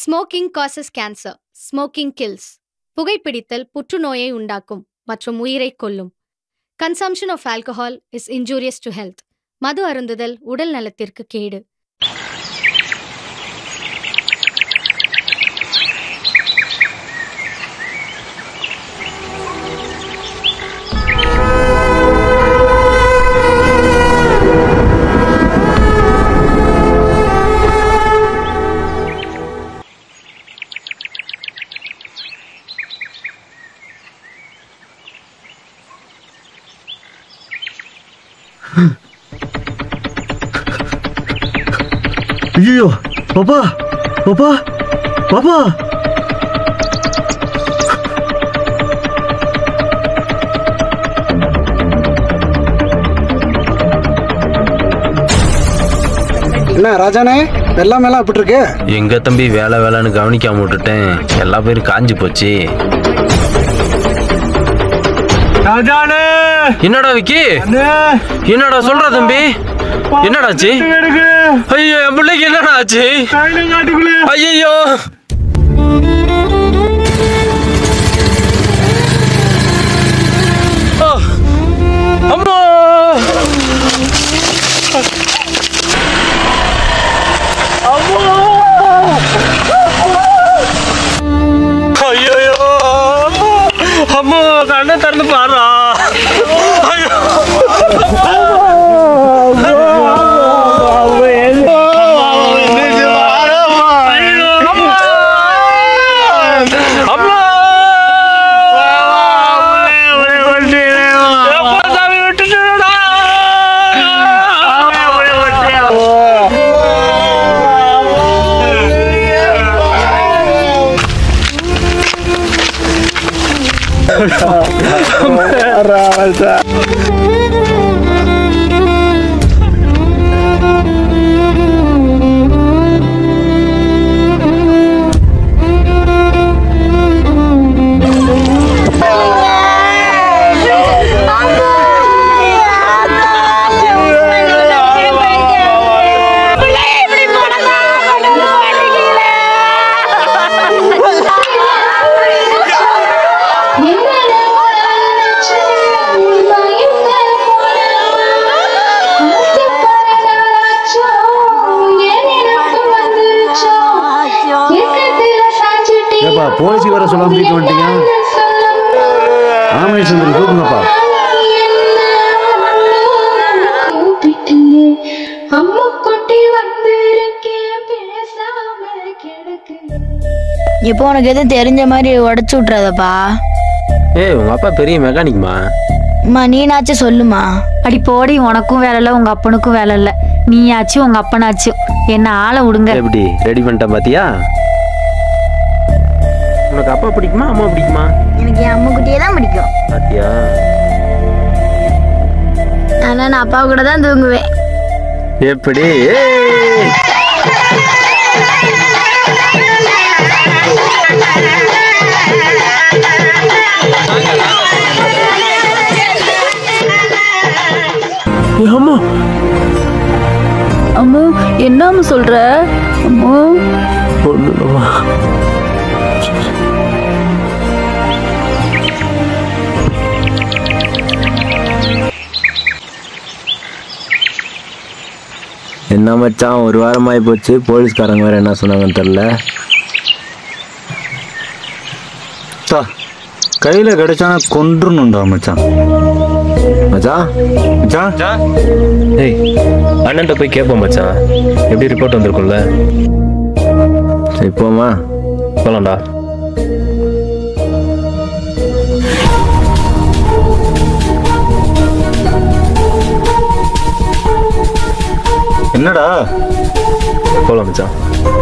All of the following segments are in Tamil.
Smoking causes cancer smoking kills புகைப்பிடித்தல் புற்றுநோயை உண்டாக்கும் மற்றும் உயிரை கொல்லும் consumption of alcohol is injurious to health மது அருந்துதல் உடல் நலத்திற்கு கேடு ஐயோ பாப்பா பாப்பா பாப்பா என்ன ராஜானே வெள்ளம் எல்லாம் எப்படி இருக்கு எங்க தம்பி வேலை வேலைன்னு கவனிக்காம விட்டுட்டேன் எல்லா பேரும் காஞ்சி போச்சு என்னடா விக்கி என்னடா சொல்ற தம்பி என்னடாச்சு ஐயோ என் பிள்ளைக்கு என்னடா ஆச்சு ஐயோ அம்மா ஐயோ அம்மா கண்ணை திறந்து பாடுறா ஐயோ அம்மா எப்பா சாமி விட்டுட்டுடா ஏப்பா போலீஸுக்கு வர சொல்லாம வீட்டு வந்துட்டீங்க ஆமணி சுந்தரி தூக்குங்கப்பா அம்மா குட்டி வந்திருக்கேன் பேசாம கிடக்கு இப்போ உனக்கு எதுவும் தெரிஞ்ச மாதிரி உடச்சு விட்றாதப்பா ஏய் உங்க அப்பா பெரிய மெக்கானிக்மா அம்மா நீனாச்சும் சொல்லுமா அடி போடி உனக்கும் வேலை இல்லை உங்க அப்பனுக்கும் வேலை இல்லை நீயாச்சும் உங்க அப்பனாச்சும் என்ன ஆளை விடுங்க எப்படி ரெடி பண்ணிட்டேன் பாத்தியா உனக்கு அப்பா பிடிக்குமா அம்மா பிடிக்குமா எனக்கு என் அம்மா குட்டியே தான் பிடிக்கும் பாத்தியா ஆனால் நான் அப்பா கூட தான் தூங்குவேன் எப்படி ஏய்! ஏய், அம்மா அம்மு என்னன்னு சொல்ற அம்மு ஒண்ணுமா என்ன மச்சான் ஒரு வாரம் ஆகி போச்சு போலீஸ்காரங்க வேற என்ன சொன்னாங்கன்னு தெரில தா கையில கிடைச்சானா கொன்றுணுண்டா மச்சான் மச்சான் மச்சான் ஏய் அண்ணன்ட்ட போய் கேட்போம் மச்சான் எப்படி ரிப்போர்ட் வந்திருக்கும்ல சரி போமா போலாம்டா என்னடா போலாம் மச்சான்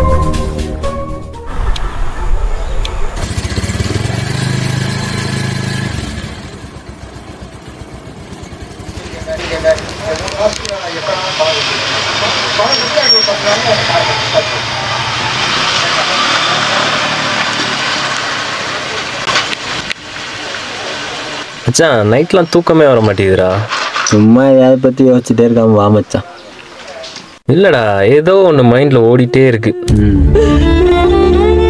மச்சான் நைட்லாம் தூக்கமே வர மாட்டேங்குதுடா சும்மா எதை பத்தி யோசிச்சுட்டே இருக்காம வா மச்சான் இல்லடா ஏதோ ஒன்று மைண்டில் ஓடிட்டே இருக்கு ம்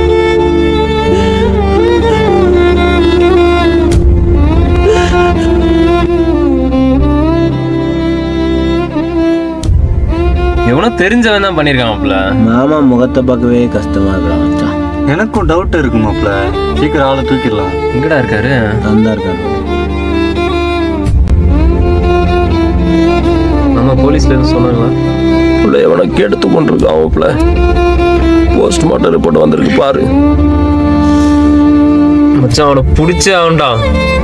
தெரிஞ்சவன் தான் பண்ணியிருக்கான் மாப்ள மாமா முகத்தை பார்க்கவே கஷ்டமா இருக்கா மச்சான் எனக்கும் டவுட் இருக்கு மாப்ள சீக்கிரம் ஆளை தூக்கிடலாம் எங்கடா இருக்காரு அந்த இருக்காரு நம்ம போலீஸ்ல எதுவும் சொன்னாங்களா உள்ள எவனை கெடுத்து கொண்டிருக்கான் மாப்ள போஸ்ட்மார்ட்டம் ரிப்போர்ட் வந்திருக்கு பாரு மச்சான் அவனை பிடிச்சே அவன்டான்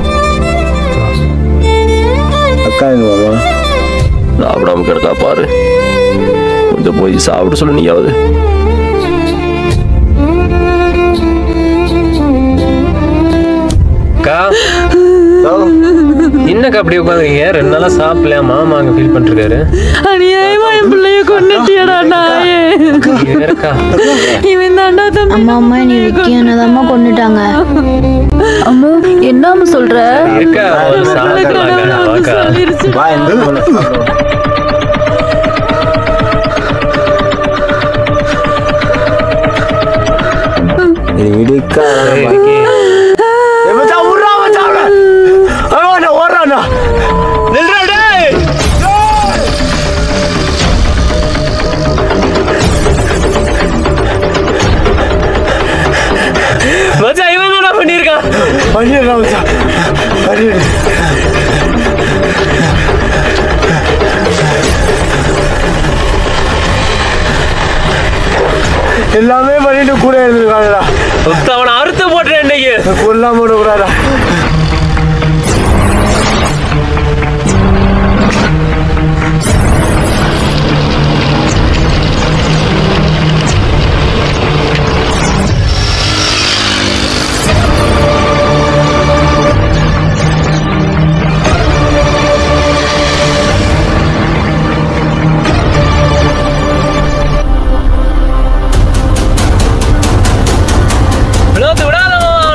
அக்கா எங்க மாமா சாப்பிடாம கிடக்கா பாரு கொஞ்சம் போய் சாப்பிட சொல்லு நீயாவது அக்கா என்னக்கா அப்படி உட்காந்துருக்கீங்க ரெண்டு நாளா சாப்பிடலையா மாமா அங்க ஃபீல் பண்ணிருக்காரு அநியாயமா என் பிள்ளைய கொண்டுட்டியடா நாயே இருக்கா இவன் தாண்டா தம்பி அம்மா அம்மா நீ விக்கி என்னதாம்மா கொண்டுட்டாங்க அம்மா என்னம்மா சொல்ற இருக்கா ஒரு சாப்பிடலாம்க்கா வாக்கா சொல்லிருச்சு வா எந்த போல சாப்பிடுவோம். இது விடுக்கா இருக்கே. மச்சான் இவன் என்ன பண்ணிருக்கான் எல்லாமே பண்ணிட்டு கூட இருந்திருக்காங்கடா சுத்த அவனை அறுத்து போட்டுறேன் இன்னைக்கு கொல்லாம விடக்கூடாதா வினோத் விடாத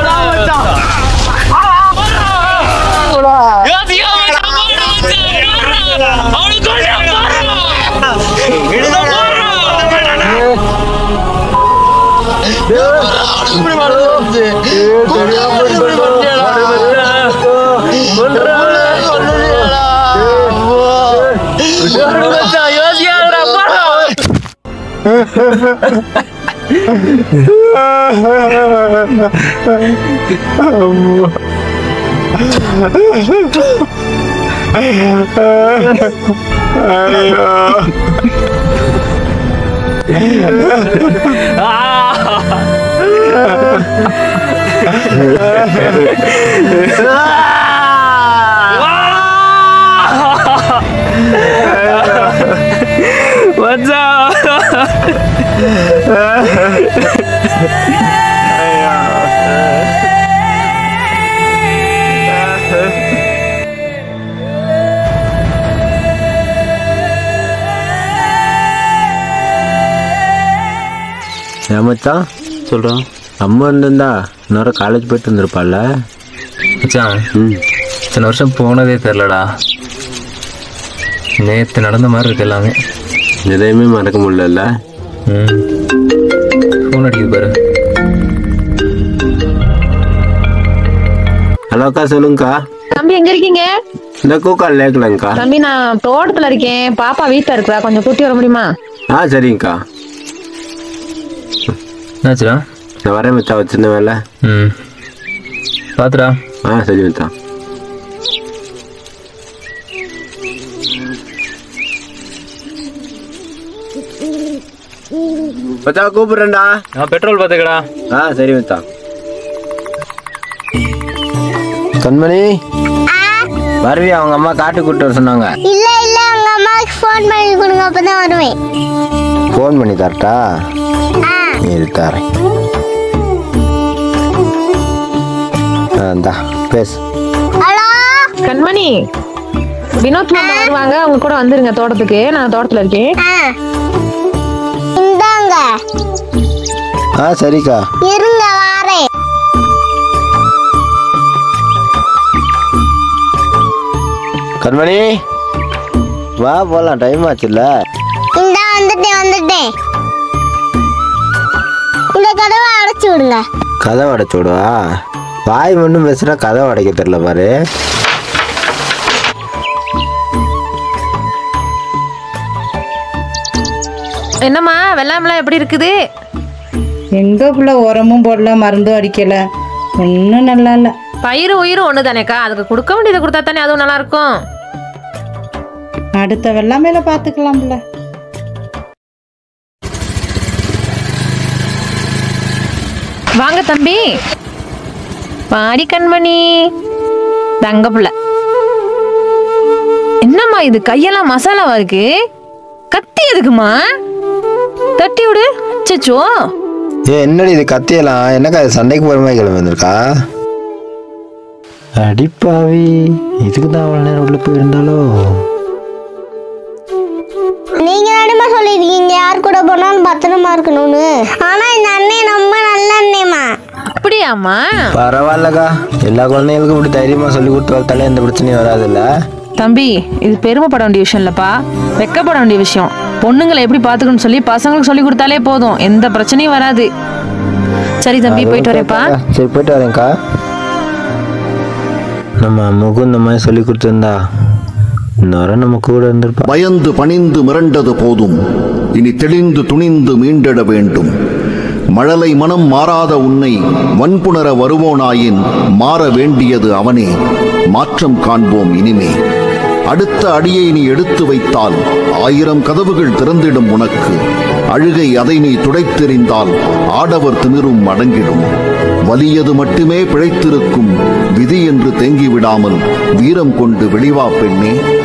ஏன் மச்சான் சொல்றான் அம்மா இருந்திருந்தா இன்னொரு காலேஜ் போயிட்டு இருந்திருப்பாள்ல மச்சான் ம் இத்தனை வருஷம் போனதே தெரிலடா நேத்து நடந்த மாதிரி இருக்கு எல்லாமே எதையுமே மறக்க முடியல ம் ஃபோன் அடிக்குது பாரு ஹலோ அக்கா சொல்லுங்கக்கா தம்பி எங்க இருக்கீங்க இந்த கூக்கால் லேக்கலங்கக்கா தம்பி நான் தோட்டத்துல இருக்கேன் பாப்பா வீட்டுல இருக்கிறா கொஞ்சம் கூட்டி வர முடியுமா ஆ சரிங்கக்கா என்னாச்சுடா நான் வரேன் மச்சான் ஒரு சின்ன வேலை ம் பாத்துடா ஆ சரி மச்சான் மச்சான் கூப்பிடுறேன்டா நான் பெட்ரோல் பார்த்துக்கடா ஆ சரி மச்சான் கண்மணி வருவியா அவங்க அம்மா காட்டு கூட்டு வர சொன்னாங்க இல்ல இல்ல உங்க அம்மாவுக்கு ஃபோன் பண்ணி கொடுங்க அப்பதான் வருவேன் ஃபோன் பண்ணி தரட்டா இது தரேன் ஆ இந்தா பேசு ஹலோ கண்மணி வினோத் மாமா வருவாங்க அவங்க கூட வந்துருங்க தோட்டத்துக்கு நான் தோட்டத்துல இருக்கேன் ஆ இந்தாங்க ஆ சரிக்கா இருங்க வாரேன் கண்மணி வா போலாம் டைம் ஆச்சுல்ல இந்தா வந்துட்டேன் வந்துட்டேன் இந்த கதவை அடைச்சு விடுங்க கதை உடைச்சு விடுவா வாய் மட்டும் பேசுனா கதை உடைக்க தெரியல பாரு என்னம்மா வெள்ளாமெல்லாம் எப்படி இருக்குது எங்க புள்ள உரமும் போடல மருந்தும் அடிக்கல ஒன்றும் நல்லா இல்லை பயிறு உயிரும் ஒன்று தானேக்கா அதுக்கு கொடுக்க வேண்டியதை கொடுத்தா தானே அதுவும் நல்லா இருக்கும் அடுத்த வெள்ளாமையில பார்த்துக்கலாம் புள்ள வாங்க தம்பி பாடி கண்மணி தங்க புள்ள என்னம்மா இது கையெல்லாம் மசாலாவா இருக்கு கத்தி எதுக்குமா தட்டி விடு அச்சச்சோ ஏ என்னடி இது கத்தியெல்லாம் என்னக்கா இது சண்டைக்கு போகிற மாதிரி கிளம்பி வந்திருக்கா அடிப்பாவி இதுக்கு தான் அவ்வளோ நேரம் உள்ள போயிருந்தாலோ நீங்க தானேமா சொல்லியிருக்கீங்க யார் கூட போனாலும் பத்திரமா இருக்கணும்னு ஆனா இந்த அண்ணன் ரொம்ப நல்ல அண்ணேமா அப்படியாம்மா பரவாயில்லக்கா எல்லா குழந்தைங்களுக்கும் இப்படி தைரியமாக சொல்லி கொடுத்து வளர்த்தாலே எந்த பிரச்சனையும் வராதுல்ல தம்பி இது பெருமைப்பட வேண்டிய விஷயம் இல்லப்பா வெக்கப்பட வேண்டிய விஷயம் பொண்ணுங்களை எப்படி பார்த்துக்கணும்னு சொல்லி பசங்களுக்கு சொல்லி கொடுத்தாலே போதும் எந்த பிரச்சனையும் வராது சரி தம்பி போயிட்டு வரேன்ப்பா சரி போயிட்டு வரேன்க்கா நம்ம அம்மாவுக்கும் இந்த மாதிரி சொல்லி கொடுத்துருந்தா இன்னொரு நம்ம கூட இருந்திருப்பா பயந்து பணிந்து மிரண்டது போதும் இனி தெளிந்து துணிந்து மீண்டிட வேண்டும் மழலை மனம் மாறாத உன்னை வன்புணர வருவோனாயின் மாற வேண்டியது அவனே மாற்றம் காண்போம் இனிமே அடுத்த அடியை நீ எடுத்து வைத்தால் ஆயிரம் கதவுகள் திறந்திடும் உனக்கு அழுகை அதை நீ துடைத்தெறிந்தால் ஆடவர் திமிரும் அடங்கிடும் வலியது மட்டுமே பிழைத்திருக்கும் விதி என்று தேங்கிவிடாமல் வீரம் கொண்டு வெளிவா பெண்ணே